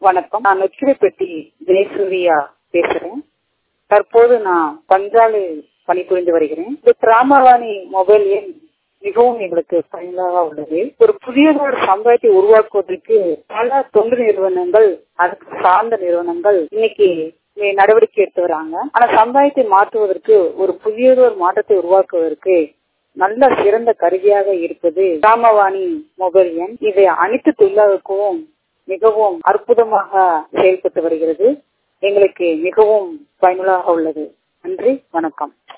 வணக்கம் நான் நொச்சிரைப்பட்டி ஜெயசூர்யா பேசுறேன் தற்போது நான் பஞ்சாலில் பணிபுரிந்து வருகிறேன் இந்த கிராமவாணி மொபைல் எண் மிகவும் எங்களுக்கு பயனுள்ளதாக உள்ளது ஒரு புதிய ஒரு சமுதாயத்தை உருவாக்குவதற்கு பல தொண்டு நிறுவனங்கள் அதுக்கு சார்ந்த நிறுவனங்கள் இன்னைக்கு நடவடிக்கை எடுத்து வராங்க ஆனா சமுதாயத்தை மாற்றுவதற்கு ஒரு புதியதொரு மாற்றத்தை உருவாக்குவதற்கு நல்ல சிறந்த கருவியாக இருப்பது கிராமவாணி மொபைல் எண் இது அனைத்து தொழிலாளருக்கும் மிகவும் அற்புதமாக செயல்பட்டு வருகிறது எங்களுக்கு மிகவும் பயனுள்ளதாக உள்ளது நன்றி வணக்கம்